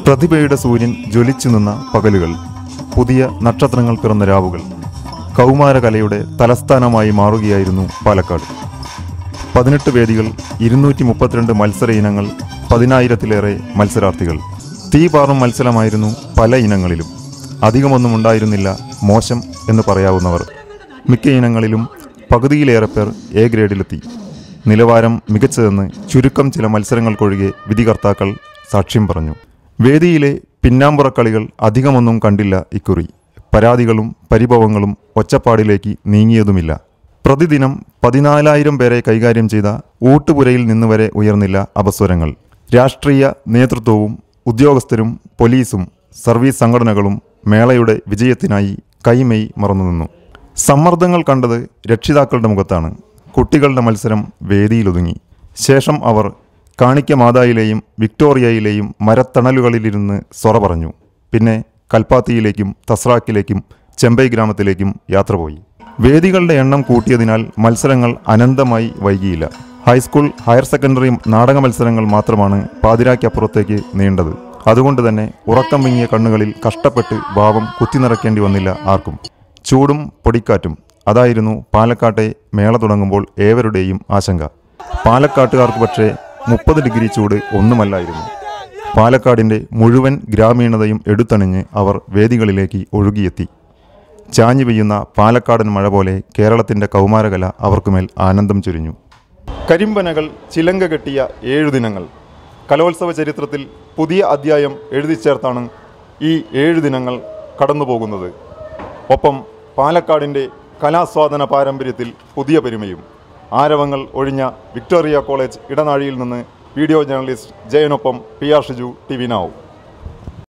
പ്രതിഭയുടെ സൂര്യൻ ജ്വലിച്ചു നിന്ന പകലുകൾ പുതിയ നക്ഷത്രങ്ങൾ പിറന്ന രാവുകൾ കൗമാരകലയുടെ തലസ്ഥാനമായി മാറുകയായിരുന്നു പാലക്കാട് പതിനെട്ട് വേദികൾ ഇരുന്നൂറ്റി മുപ്പത്തിരണ്ട് മത്സര ഇനങ്ങൾ പതിനായിരത്തിലേറെ മത്സരാർത്ഥികൾ തീ പാറും മത്സരമായിരുന്നു പല ഇനങ്ങളിലും അധികമൊന്നും ഉണ്ടായിരുന്നില്ല മോശം എന്ന് പറയാവുന്നവർ മിക്ക ഇനങ്ങളിലും പകുതിയിലേറെ പേർ എ ഗ്രേഡിലെത്തി നിലവാരം മികച്ചതെന്ന് ചുരുക്കം ചില മത്സരങ്ങൾക്കൊഴികെ വിധികർത്താക്കൾ സാക്ഷ്യം പറഞ്ഞു വേദിയിലെ പിന്നാമ്പുറ കളികൾ അധികമൊന്നും കണ്ടില്ല ഇക്കുറി പരാതികളും പരിഭവങ്ങളും ഒച്ചപ്പാടിലേക്ക് നീങ്ങിയതുമില്ല പ്രതിദിനം പതിനാലായിരം പേരെ കൈകാര്യം ചെയ്ത ഊട്ടുപുരയിൽ നിന്ന് വരെ ഉയർന്നില്ല അപസ്വരങ്ങൾ രാഷ്ട്രീയ നേതൃത്വവും ഉദ്യോഗസ്ഥരും പോലീസും സർവീസ് സംഘടനകളും മേളയുടെ വിജയത്തിനായി കൈമെയ് മറന്നുനിന്നു സമ്മർദ്ദങ്ങൾ കണ്ടത് രക്ഷിതാക്കളുടെ മുഖത്താണ് കുട്ടികളുടെ മത്സരം വേദിയിലൊതുങ്ങി ശേഷം അവർ കാണിക്ക മാതായിലെയും വിക്ടോറിയയിലെയും മരത്തണലുകളിലിരുന്ന് സൊറ പറഞ്ഞു പിന്നെ കൽപ്പാത്തിയിലേക്കും തസ്രാക്കിലേക്കും ചെമ്പൈ ഗ്രാമത്തിലേക്കും യാത്ര പോയി വേദികളുടെ എണ്ണം കൂട്ടിയതിനാൽ മത്സരങ്ങൾ അനന്തമായി വൈകിയില്ല ഹൈസ്കൂൾ ഹയർ സെക്കൻഡറി നാടക മത്സരങ്ങൾ മാത്രമാണ് പാതിരാക്കപ്പുറത്തേക്ക് നീണ്ടത് അതുകൊണ്ട് തന്നെ ഉറക്കം വിങ്ങിയ കണ്ണുകളിൽ കഷ്ടപ്പെട്ട് ഭാവം കുത്തിനിറക്കേണ്ടി വന്നില്ല ആർക്കും ചൂടും പൊടിക്കാറ്റും അതായിരുന്നു പാലക്കാട്ടെ മേള തുടങ്ങുമ്പോൾ ഏവരുടെയും ആശങ്ക പാലക്കാട്ടുകാർക്ക് പക്ഷേ മുപ്പത് ഡിഗ്രി ചൂട് ഒന്നുമല്ലായിരുന്നു പാലക്കാടിൻ്റെ മുഴുവൻ ഗ്രാമീണതയും എടുത്തണിഞ്ഞ് അവർ വേദികളിലേക്ക് ഒഴുകിയെത്തി ചാഞ്ഞു പെയ്യുന്ന പാലക്കാടൻ മഴ പോലെ കേരളത്തിൻ്റെ കൗമാരകല അവർക്കുമേൽ ആനന്ദം ചൊരിഞ്ഞു കരിമ്പനകൾ ചിലങ്ക കെട്ടിയ ഏഴു ദിനങ്ങൾ കലോത്സവ ചരിത്രത്തിൽ പുതിയ അധ്യായം എഴുതി ചേർത്താണ് ഈ ഏഴു ദിനങ്ങൾ കടന്നുപോകുന്നത് ഒപ്പം പാലക്കാടിൻ്റെ കലാസ്വാദന പാരമ്പര്യത്തിൽ പുതിയ പെരുമയും ആരവങ്ങൾ ഒഴിഞ്ഞ വിക്ടോറിയ കോളേജ് ഇടനാഴിയിൽ നിന്ന് വീഡിയോ ജേർണലിസ്റ്റ് ജയനൊപ്പം P R Shiju T V നാവ്